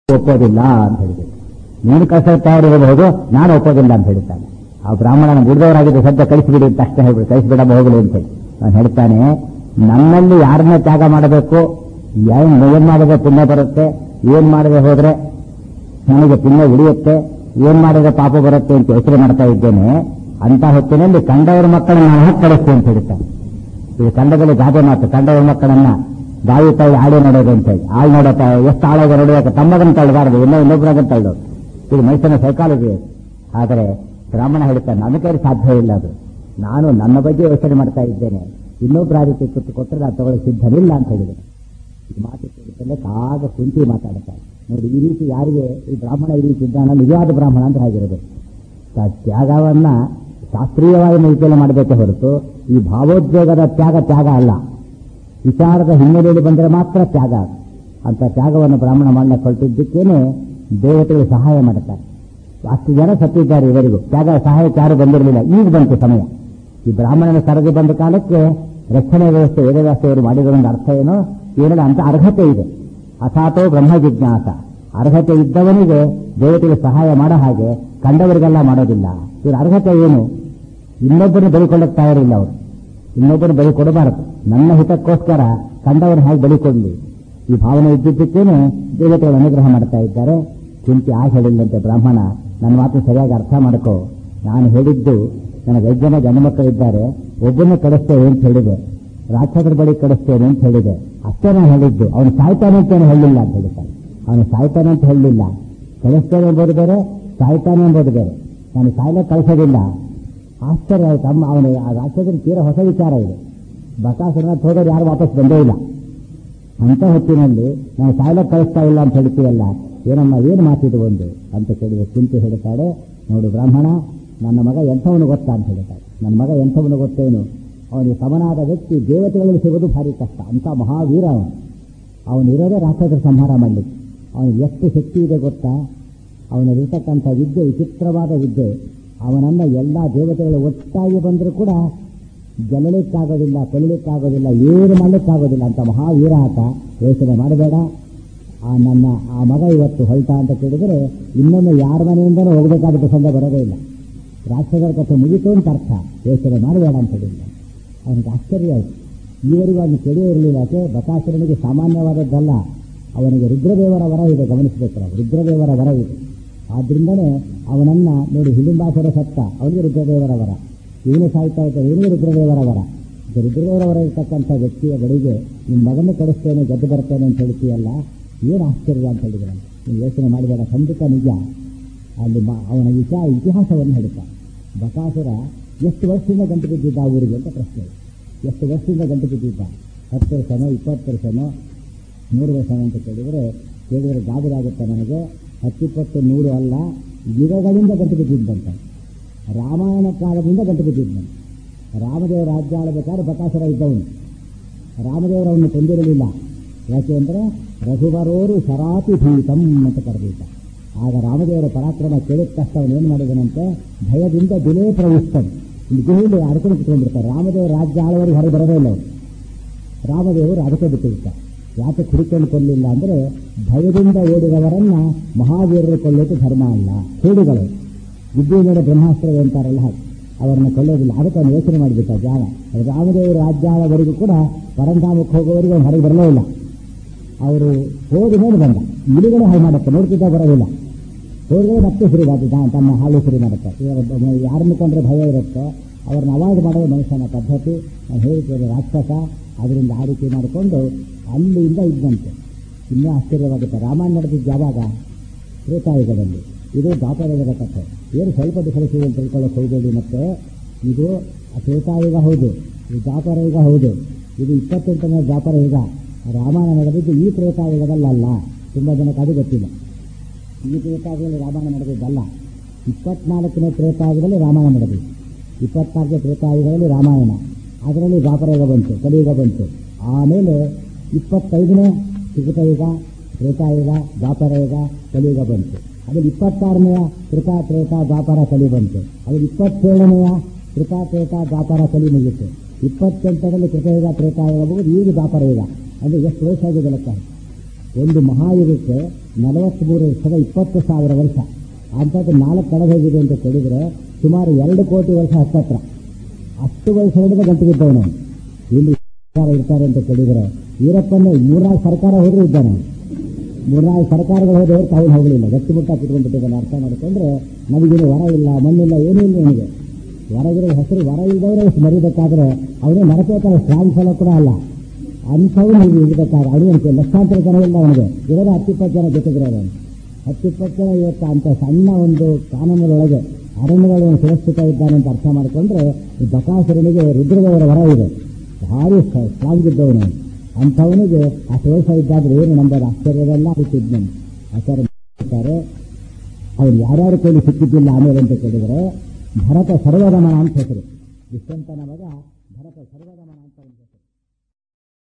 ಒಪ್ಪೋದಿಲ್ಲ ಅಂತ ಹೇಳಿದೆ ನೀನು ಕಸ ತಯಾರಿರಬಹುದು ನಾನು ಒಪ್ಪೋದಿಲ್ಲ ಅಂತ ಹೇಳ್ತಾನೆ ಆ ಬ್ರಾಹ್ಮಣನ ಗುಡ್ದವರಾಗಿದ್ದು ಸದ್ಯ ಕಳಿಸಿಬಿಡಿ ಅಂತ ತಕ್ಷಣ ಹೇಳ್ಬಿಡು ಕಳಿಸಿಬಿಡಮ್ಮ ಹೋಗಲಿ ಅಂತ ಹೇಳಿ ಅವನು ಹೇಳ್ತಾನೆ ನನ್ನಲ್ಲಿ ಯಾರನ್ನ ತ್ಯಾಗ ಮಾಡಬೇಕು ಏನ್ ಏನ್ ಮಾಡಿದ್ರೆ ಪುಣ್ಯ ಬರುತ್ತೆ ಏನ್ ಮಾಡದೆ ಹೋದ್ರೆ ನನಗೆ ಪುಣ್ಯ ಉಳಿಯುತ್ತೆ ಏನ್ ಮಾಡಿದ್ರೆ ಪಾಪ ಬರುತ್ತೆ ಅಂತ ಯೋಚನೆ ಮಾಡ್ತಾ ಇದ್ದೇನೆ ಅಂತ ಹೊತ್ತಿನಲ್ಲಿ ಕಂಡವರ ಮಕ್ಕಳನ್ನ ನಾನು ಹಾಕಿ ಕಳಿಸ್ತೇನೆ ಅಂತ ಹೇಳ್ತಾನೆ ಇದು ಕಂಡದಲ್ಲಿ ಗಾದೆ ಮಾತು ಕಂಡವರ ಮಕ್ಕಳನ್ನ ಬಾಯಿ ತಳ್ಳಿ ಆಳೆ ನೋಡೋದು ಅಂತ ಹೇಳಿ ಆಳು ನೋಡತ್ತ ಎಷ್ಟು ಆಳೋದು ನೋಡಬೇಕು ತಮ್ಮದನ್ನು ತಳ್ಳಬಾರದು ಇನ್ನೂ ಇನ್ನೊಬ್ಬರಾಗನ್ನು ತಳ್ಳೋದು ಇದು ಮನುಷ್ಯನ ಸೈಕಾಲಜಿ ಆದರೆ ಬ್ರಾಹ್ಮಣ ಹೇಳ್ತಾನೆ ನನ್ನ ಕೈಲಿ ಸಾಧ್ಯ ಇಲ್ಲ ಅದು ನಾನು ನನ್ನ ಬಗ್ಗೆ ಯೋಚನೆ ಮಾಡ್ತಾ ಇದ್ದೇನೆ ಇನ್ನೊಬ್ಬರ ರೀತಿ ಕೂತು ಕೊಟ್ಟರೆ ನಾನು ತಗೊಳ್ಳೋ ಸಿದ್ಧನಿಲ್ಲ ಅಂತ ಹೇಳಿದೆ ಈ ಮಾತು ಕೇಳಿದ್ದಲ್ಲೇ ಕಾಗ ಕುಂತಿ ಮಾತಾಡ್ತಾರೆ ನೋಡಿ ಈ ರೀತಿ ಯಾರಿಗೆ ಈ ಬ್ರಾಹ್ಮಣ ಈ ರೀತಿ ಇದ್ದಾನ ನಿಜವಾದ ಬ್ರಾಹ್ಮಣ ಅಂತ ಆಗಿರಬೇಕು ತ- ತ್ಯಾಗವನ್ನ ಶಾಸ್ತ್ರೀಯವಾಗಿ ರೀತಿಯಲ್ಲಿ ಮಾಡಬೇಕೆ ಹೊರತು ಈ ಭಾವೋದ್ವೇಗದ ತ್ಯಾಗ ತ್ಯಾಗ ಅಲ್ಲ ವಿಚಾರದ ಹಿನ್ನೆಲೆಯಲ್ಲಿ ಬಂದರೆ ಮಾತ್ರ ತ್ಯಾಗ ಅಂತ ತ್ಯಾಗವನ್ನು ಬ್ರಾಹ್ಮಣ ಮಾಡಲಿಕ್ಕೆ ಹೊರಟಿದ್ದಕ್ಕೇನೆ ದೇವತೆಗಳು ಸಹಾಯ ಮಾಡುತ್ತಾರೆ ಅಷ್ಟು ಜನ ಸತ್ತಿದ್ದಾರೆ ಇವರಿಗೂ ತ್ಯಾಗ ಸಹಾಯಕ್ಕೆ ಯಾರು ಬಂದಿರಲಿಲ್ಲ ಈಗ ಬಂತು ಸಮಯ ಈ ಬ್ರಾಹ್ಮಣನ ಸರದಿ ಬಂದ ಕಾಲಕ್ಕೆ ರಕ್ಷಣೆ ವ್ಯವಸ್ಥೆ ವೇದವ್ಯಾಸೆಯವರು ಮಾಡಿರೋದೊಂದು ಅರ್ಥ ಏನೋ ಏನಿಲ್ಲ ಅಂತ ಅರ್ಹತೆ ಇದೆ ಅಥಾತೋ ಬ್ರಹ್ಮ ಜಿಜ್ಞಾಸ ಅರ್ಹತೆ ಇದ್ದವನಿಗೆ ದೇವತೆಗೆ ಸಹಾಯ ಮಾಡೋ ಹಾಗೆ ಕಂಡವರಿಗೆಲ್ಲ ಮಾಡೋದಿಲ್ಲ ಇವ್ರ ಅರ್ಹತೆ ಏನು ಇನ್ನೊಬ್ಬರನ್ನು ಬಲಿಕೊಳ್ಳಕ್ಕೆ ತಯಾರಿಲ್ಲ ಅವರು ಇನ್ನೊಬ್ಬರು ಬಲಿ ಕೊಡಬಾರದು ನನ್ನ ಹಿತಕ್ಕೋಸ್ಕರ ಕಂಡವರು ಹೇಗೆ ಬಲಿ ಕೊಡಲಿ ಈ ಭಾವನೆ ಇದ್ದಿದ್ದಕ್ಕೇನೆ ದೇವತೆಗಳು ಅನುಗ್ರಹ ಮಾಡ್ತಾ ಇದ್ದಾರೆ ಚಿಂತೆ ಆ ಹೇಳಿಲ್ಲಂತೆ ಬ್ರಾಹ್ಮಣ ನನ್ನ ಮಾತು ಸರಿಯಾಗಿ ಅರ್ಥ ಮಾಡ್ಕೋ ನಾನು ಹೇಳಿದ್ದು ನನಗೆ ಐದು ಜನ ಗಂಡು ಮಕ್ಕಳಿದ್ದಾರೆ ಒಬ್ಬನೇ ಕಳಿಸ್ತೇವೆ ಅಂತ ಹೇಳಿದೆ ರಾಕ್ಷಸರ ಬಳಿ ಕಳಿಸ್ತೇನೆ ಅಂತ ಹೇಳಿದೆ ಅಷ್ಟೇ ನಾನು ಹೇಳಿದ್ದು ಅವನು ಸಾಯ್ತಾನೆ ಅಂತ ಏನು ಹೇಳಿಲ್ಲ ಅಂತ ಹೇಳಿದ್ದಾರೆ ಅವನು ಸಾಯ್ತಾನೆ ಅಂತ ಹೇಳಲಿಲ್ಲ ಕಳಿಸ್ತೇನೆ ಎಂಬುದು ಬೇರೆ ಸಾಯ್ತಾನೆ ಎಂಬುದು ಬೇರೆ ನಾನು ಸಾಯ್ಲಿಕ್ಕೆ ಕಳಿಸೋದಿಲ್ಲ ಆಶ್ಚರ್ಯ ಆಯ್ತು ಅಮ್ಮ ಅವನು ಆ ರಾಕ್ಷಸನ ತೀರ ಹೊಸ ವಿಚಾರ ಇದೆ ಬಕಾಸುರನ ಹೋಗೋರು ಯಾರು ವಾಪಸ್ ಬಂದೇ ಇಲ್ಲ ಅಂತ ಹೊತ್ತಿನಲ್ಲಿ ನಾವು ಸಾಯ್ಲಕ್ಕೆ ಕಳಿಸ್ತಾ ಇಲ್ಲ ಅಂತ ಹೇಳ್ತೀವಲ್ಲ ಏನಮ್ಮ ಏನು ಮಾತಿದು ಒಂದು ಅಂತ ಕೇಳಿದ ಕುಂತು ಹೇಳ್ತಾಳೆ ನೋಡು ಬ್ರಾಹ್ಮಣ ನನ್ನ ಮಗ ಎಂಥವನು ಗೊತ್ತಾ ಅಂತ ಹೇಳ್ತಾಳೆ ನನ್ನ ಮಗ ಎಂಥವನು ಗೊತ್ತೇನು ಅವನಿಗೆ ಸಮನಾದ ವ್ಯಕ್ತಿ ದೇವತೆಗಳಲ್ಲಿ ಸಿಗೋದು ಭಾರಿ ಕಷ್ಟ ಅಂತ ಮಹಾವೀರ ಅವನು ಅವನಿರೋದೇ ರಾಕ್ಷಸರ ಸಂಹಾರ ಮಾಡಲಿಕ್ಕೆ ಅವನಿಗೆ ಎಷ್ಟು ಶಕ್ತಿ ಇದೆ ಗೊತ್ತಾ ಅವನಲ್ಲಿರ್ತಕ್ಕಂಥ ವಿದ್ಯೆ ವಿಚಿತ್ರವಾದ ವಿದ್ಯೆ ಅವನನ್ನ ಎಲ್ಲ ದೇವತೆಗಳು ಒಟ್ಟಾಗಿ ಬಂದರೂ ಕೂಡ ಗೆಲ್ಲಲಿಕ್ಕಾಗೋದಿಲ್ಲ ಕೊಲ್ಲಲಿಕ್ಕಾಗೋದಿಲ್ಲ ಏನು ಮಾಡಲಿಕ್ಕಾಗೋದಿಲ್ಲ ಅಂತ ಮಹಾವೀರ ಆತ ಯೋಚನೆ ಮಾಡಬೇಡ ಆ ನನ್ನ ಆ ಮಗ ಇವತ್ತು ಹೊಲ್ಟ ಅಂತ ಕೇಳಿದರೆ ಇನ್ನೊಮ್ಮೆ ಯಾರ ಮನೆಯಿಂದನೂ ಹೋಗಬೇಕಾದ ಪ್ರಸಂಗ ಬರೋದೇ ಇಲ್ಲ ರಾಕ್ಷಸರ ಕಥೆ ಮುಗಿತು ಅಂತ ಅರ್ಥ ಯೋಚನೆ ಮಾಡಬೇಡ ಅಂತ ಹೇಳಿಲ್ಲ ಅವನಿಗೆ ಆಶ್ಚರ್ಯ ಆಯಿತು ಈವರೆಗೂ ಅವನು ಕೇಳಿಯೇ ಇರಲಿಲ್ಲ ಯಾಕೆ ಬಕಾಸುರನಿಗೆ ಸಾಮಾನ್ಯವಾದದ್ದಲ್ಲ ಅವನಿಗೆ ರುದ್ರದೇವರ ವರ ಇದೆ ಗಮನಿಸಬೇಕು ನಾವು ರುದ್ರದೇವರ ವರ ಇದೆ ಆದ್ರಿಂದನೇ ಅವನನ್ನ ನೋಡಿ ಹಿಡಿಂಬಾಸುರ ಸತ್ತ ಅವನಿಗೆ ರುದ್ರದೇವರ ವರ ಇವನು ಸಾಯ್ತಾ ಇದ್ದ ಇವನಿಗೆ ರುದ್ರದೇವರ ವರ ಇದು ರುದ್ರದೇವರ ವರ ಇರ್ತಕ್ಕಂಥ ವ್ಯಕ್ತಿಯ ಬಳಿಗೆ ನಿಮ್ಮ ಮಗನ ಕಳಿಸ್ತೇನೆ ಗೆದ್ದು ಬರ್ತೇನೆ ಅಂತ ಹೇಳ್ತೀಯಲ್ಲ ಏನು ಆಶ್ಚರ್ಯ ಅಂತ ಹೇಳಿದ್ರೆ ನೀವು ಯೋಚನೆ ಮಾಡಿದಾಗ ಖಂಡಿತ ನಿಜ ಅಲ್ಲಿ ಮ- ಅವನ ವಿಚಾರ ಇತಿಹಾಸವನ್ನು ಹೇಳ್ತಾರೆ ಬಕಾಸುರ ಎಷ್ಟು ವರ್ಷದಿಂದ ಗಂಟು ಬಿದ್ದಿದ್ದ ಆ ಊರಿಗೆ ಅಂತ ಪ್ರಶ್ನೆ ಇದೆ. ಎಷ್ಟು ವರ್ಷದಿಂದ ಗಂಟು ಬಿದ್ದಿದ್ದ ಹತ್ತು ವರ್ಷನೋ ಇಪ್ಪತ್ತು ವರ್ಷನೋ ನೂರು ವರ್ಷನೋ ಅಂತ ಕೇಳಿದರೆ ಕೇಳಿದರೆ ಗಾಬರಿಯಾಗುತ್ತೆ ನನಗೆ ಹತ್ತಿಪ್ಪತ್ತು ನೂರು ಅಲ್ಲ ಯುಗಗಳಿಂದ ಗಂಟು ಬಿದ್ದಿದ್ದಂತ ರಾಮಾಯಣ ಕಾಲದಿಂದ ಗಂಟು ಬಿದ್ದಿದ್ದಂತೆ ರಾಮದೇವ ರಾಜ್ಯ ಆಳಬೇಕಾದ್ರೆ ಬಕಾಸುರ ಇದ್ದವನು ರಾಮದೇವರವನ್ನು ಕೊಂದಿರಲಿಲ್ಲ ಯಾಕೆ ಅಂದರೆ ರಘುವರೋರು ಶರಾತಿ ಭೀತಂ ಅಂತ ಕರೆದಿದ್ದ ಆಗ ರಾಮದೇವರ ಪರಾಕ್ರಮ ಕೇಳಿದ ತಕ್ಷಣ ಅವನು ಏನು ಮಾಡಿದನಂತೆ ಭಯದಿಂದ ದಿನೇ ಪ್ರವಿಷ್ಟನು ಇಲ್ಲಿ ಗುಹೆಯಲ್ಲಿ ಅಡ್ಕೊಂಡು ಕುತ್ಕೊಂಡಿರ್ತಾರೆ ರಾಮದೇವರ ರಾಜ್ಯ ಆಳುವವರಿಗೆ ಹೊರಗೆ ಬರೋದೇ ಇಲ್ಲ ಅವರು ರಾಮದೇವರು ಅದಕ್ಕೆ ಬಿಟ್ಟಿರ್ತಾರೆ ಯಾಕೆ ಕುಡಿಕೊಂಡು ಕೊಲ್ಲಿಲ್ಲ ಅಂದರೆ ಭಯದಿಂದ ಓಡಿದವರನ್ನ ಮಹಾವೀರರು ಕೊಲ್ಲೋದು ಧರ್ಮ ಅಲ್ಲ ಹೇಡಿಗಳು ವಿದ್ಯೆ ಮೇಲೆ ಬ್ರಹ್ಮಾಸ್ತ್ರ ಅಂತಾರಲ್ಲ ಹಾಗೆ ಅವರನ್ನ ಕೊಲ್ಲೋದಿಲ್ಲ ಅದಕ್ಕೆ ಅವನು ಯೋಚನೆ ಮಾಡಿಬಿಟ್ಟ ಜಾಗ ರಾಮದೇವರ ರಾಜ್ಯಾಳವರೆಗೂ ಕೂಡ ಪರಂಧಾಮಕ್ಕೆ ಹೋಗೋವರೆಗೂ ಅವನು ಹೊರಗೆ ಬರಲೇ ಇಲ್ಲ ಅವರು ಹೋದ ಮೇಲೆ ಬಂದ ಇಲಿಗಳು ಹಾಳು ಮಾಡುತ್ತೆ ನೋಡ್ತಿದ್ದ ಬರೋದಿಲ್ಲ ಹೋದ್ರೆ ಮತ್ತೆ ಶುರು ಮಾಡ್ತಿದ್ದ ತಮ್ಮ ಹಾಳು ಶುರು ಮಾಡುತ್ತೆ ಇವಾಗ ಬ- ಯಾರನ್ನು ಕಂಡ್ರೆ ಭಯ ಇರುತ್ತೋ ಅವ್ರನ್ನ ಅವಾಯ್ಡ್ ಮಾಡೋದು ಮನುಷ್ಯನ ಪದ್ಧತಿ ನಾನು ಹೇಳಿದ್ದೇನೆ ರಾಕ್ಷಸ ಅದರಿಂದ ಆ ರೀತಿ ಮಾಡಿಕೊಂಡು ಅಲ್ಲಿಂದ ಇದ್ದಂತೆ ಇನ್ನೂ ಆಶ್ಚರ್ಯವಾಗುತ್ತೆ ರಾಮಾಯಣ ನಡೆದಿದ್ದು ಯಾವಾಗ ತ್ರೇತಾಯುಗದಲ್ಲಿ ಇದು ದ್ವಾಪರಯುಗದ ಕಥೆ ಏನು ಸ್ವಲ್ಪ ಡಿಫರೆನ್ಸ್ ಇದೆ ಅಂತ ತಿಳ್ಕೊಳ್ಳೋಕೆ ಹೋಗಬೇಡಿ ಮತ್ತೆ ಇದು ತ್ರೇತಾಯುಗ ಹೌದು ಇದು ದ್ವಾಪರಯುಗ ಹೌದು ಇದು ಇಪ್ಪತ್ತೆಂಟನೇ ದ್ವಾಪರ ಯುಗ ರಾಮಾಯಣ ನಡೆದಿದ್ದು ಈ ತ್ರೇತಾಯುಗದಲ್ಲ ತುಂಬ ಜನಕ್ಕೆ ಅದು ಗೊತ್ತಿಲ್ಲ ಈ ತ್ರೇತಾಯುಗದಲ್ಲಿ ರಾಮಾಯಣ ನಡೆದಿದ್ದಲ್ಲ ಇಪ್ಪತ್ನಾಲ್ಕನೇ ತ್ರೇತಾಯುಗದಲ್ಲಿ ರಾಮಾಯಣ ನಡೆದಿದ್ದು ಇಪ್ಪತ್ನಾಲ್ಕನೇ ತ್ರೇತಾಯುಗದಲ್ಲಿ ರಾಮಾಯಣ ಅದರಲ್ಲಿ ದ್ವಾಪರಯುಗ ಬಂತು ಕಲಿಯುಗ ಬಂತು ಆಮೇಲೆ ಇಪ್ಪತ್ತೈದನೇ ತ್ರಿಕೃತಯುಗ ತ್ರೇತಾಯುಗ ದ್ವಾಪರಯುಗ ಕಲಿಯುಗ ಬಂತು ಅದ್ರಲ್ಲಿ ಇಪ್ಪತ್ತಾರನೆಯ ಕೃತ ತ್ರೇತ ದ್ವಾಪರ ಕಲಿ ಬಂತು ಅದ್ರಲ್ಲಿ ಇಪ್ಪತ್ತೇಳನೆಯ ಕೃತ ತ್ರೇತ ದ್ವಾಪರ ಕಲಿ ಮುಗಿತು ಇಪ್ಪತ್ತೆಂಟರಲ್ಲಿ ಕೃತಯುಗ ತ್ರೇತಾಯುಗ ಮುಗಿದು ಈಗ ದ್ವಾಪರಯುಗ ಅಂದರೆ ಎಷ್ಟು ವಯಸ್ಸಾಗಿದೆ ಲೆಕ್ಕ ಒಂದು ಮಹಾಯುಗಕ್ಕೆ ನಲವತ್ಮೂರು ವರ್ಷದ ಇಪ್ಪತ್ತು ಸಾವಿರ ವರ್ಷ ಅಂಥದ್ದು ನಾಲ್ಕು ಕಡೆ ಹೋಗಿದೆ ಅಂತ ಕೇಳಿದರೆ ಸುಮಾರು ಎರಡು ಕೋಟಿ ವರ್ಷ ಹತ್ತತ್ರ ಅಷ್ಟು ವರ್ಷ ಹಿಡಿದು ಗಂಟೆಗಿದ್ದವನು ಇಲ್ಲಿ ಸರ್ಕಾರ ಇರ್ತಾರೆ ಅಂತ ಕೇಳಿದರೆ ಈರಪ್ಪನೇ ಮೂರ್ನಾಲ್ಕು ಸರ್ಕಾರ ಹೋದ್ರೂ ಇದ್ದಾನೆ ಮೂರ್ನಾಲ್ಕು ಸರ್ಕಾರಗಳು ಹೋದವರು ತಾವು ಹೋಗಲಿಲ್ಲ ಗಟ್ಟಿಮುಟ್ಟ ಕುತ್ಕೊಂಡ್ಬಿಟ್ಟಿದ್ದಾನೆ ಅರ್ಥ ಮಾಡಿಕೊಂಡ್ರೆ ನಮಗೇನು ವರ ಇಲ್ಲ ಮಣ್ಣಿಲ್ಲ ಏನೂ ಇಲ್ಲ ಅವನಿಗೆ ಹೊರಗಿರೋ ಹೆಸರು ವರ ಇಲ್ಲದವರೇ ಅಷ್ಟು ಮರಿಬೇಕಾದ್ರೆ ಅವನೇ ಮರಬೇಕಾದ್ರೆ ಸ್ಟ್ರಾಂಗ್ ಫಲ ಕೂಡ ಅಲ್ಲ ಅಂಥವು ನೀವು ಇರಬೇಕಾದ್ರೆ ಅವನಿಗೆ ಲಕ್ಷಾಂತರ ಜನ ಇಲ್ಲ ಅವನಿಗೆ ಇರೋದು ಹತ್ತಿಪ್ಪತ್ತು ಜನ ಜೊತೆಗಿರೋದು ಹತ್ತಿಪ್ಪತ್ತು ಜನ ಇವತ್ತು ಅಂತ ಸಣ್ಣ ಒಂದು ಕಾನೂನಿನೊಳಗೆ ಅರಣ್ಯಗಳು ಸುರಕ್ಷಿತ ಇದ್ದಾನೆ ಅಂತ ಅರ್ಥ ಮಾಡಿಕೊಂಡ್ರೆ ಈ ಬಕಾಸುರನಿಗೆ ರುದ್ರದೇವರ ವರ ಇದೆ ಭಾರಿ ಸ್ಟ್ರಾಂಗ್ ಇದ್ದವನು ಅಂಥವನಿಗೆ ಅಷ್ಟು ವರ್ಷ ಇದ್ದಾದ್ರೆ ಏನು ನಂಬೋದು ಆಶ್ಚರ್ಯವೆಲ್ಲ ಆಗಿತ್ತಿದ್ನು ಆಚಾರ್ಯ ಹೇಳ್ತಾರೆ ಅವ್ರು ಯಾರ್ಯಾರ ಕೈಲಿ ಸಿಕ್ಕಿದ್ದಿಲ್ಲ ಆಮೇಲೆ ಅಂತ ಕೇಳಿದರೆ ಭರತ ಸರ್ವದಮನ ಅಂತ ಹೆಸರು ದುಷ್ಯಂತನ ಮಗ ಭರತ ಸರ್ವದಮನ